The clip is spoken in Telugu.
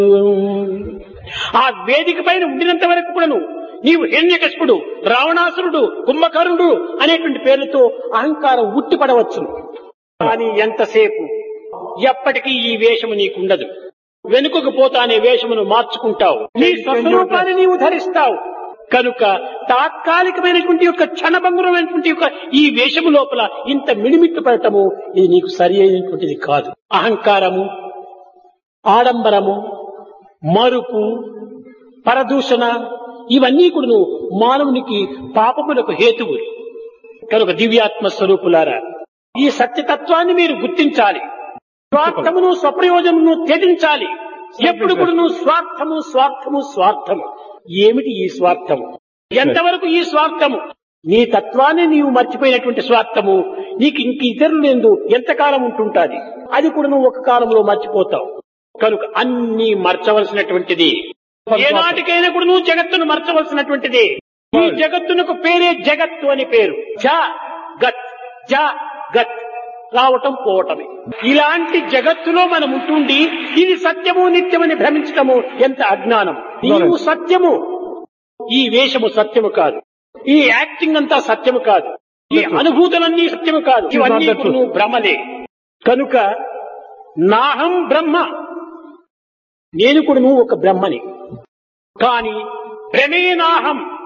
ఆ వేదిక పైన ఉండినంత వరకు కూడాను నీవు హిరణ్యకశిపుడు రావణాసురుడు కుంభకర్ణుడు అనేటువంటి పేర్లతో అహంకారం ఉట్టిపడవచ్చు కానీ ఎంతసేపు ఎప్పటికీ ఈ వేషము నీకుండదు వెనుకకు పోతా అనే వేషమును మార్చుకుంటావు నీ స్వస్వరూపాన్ని నీవు ధరిస్తావు కనుక తాత్కాలికమైనటువంటి యొక్క క్షణభంగురమైనటువంటి యొక్క ఈ వేషము లోపల ఇంత మిడిమిట్టు పడటము ఇది నీకు సరి అయినటువంటిది కాదు అహంకారము ఆడంబరము మరుపు పరదూషణ ఇవన్నీ కూడా మానవునికి పాపములకు హేతువులు కనుక దివ్యాత్మ స్వరూపులారా ఈ సత్యతత్వాన్ని మీరు గుర్తించాలి స్వార్థమును స్వప్రయోజనమును త్యజించాలి ఎప్పుడు కూడా నువ్వు స్వార్థము స్వార్థము స్వార్థము ఏమిటి ఈ స్వార్థము ఎంతవరకు ఈ స్వార్థము నీ తత్వాన్ని నీవు మర్చిపోయినటువంటి స్వార్థము నీకు ఇంక ఇతరులు ఎందు ఎంతకాలం ఉంటుంటాది అది కూడా నువ్వు ఒక కాలంలో మర్చిపోతావు కనుక అన్ని మర్చవలసినటువంటిది ఏనాటికైనా కూడా నువ్వు జగత్తును మర్చవలసినటువంటిది ఈ జగత్తునకు పేరే జగత్తు అని పేరు జ గత్ జ గత్ రావటం పోవటమే ఇలాంటి జగత్తులో మనం ఉంటుండి ఇది సత్యము నిత్యమని భ్రమించటము ఎంత అజ్ఞానం నీవు సత్యము ఈ వేషము సత్యము కాదు ఈ యాక్టింగ్ అంతా సత్యము కాదు ఈ అనుభూతులన్నీ సత్యము కాదు ఇవన్నీ కూడా నువ్వు భ్రమలే కనుక నాహం బ్రహ్మ నేను కూడా నువ్వు ఒక బ్రహ్మని కాని భ్రమేనాహం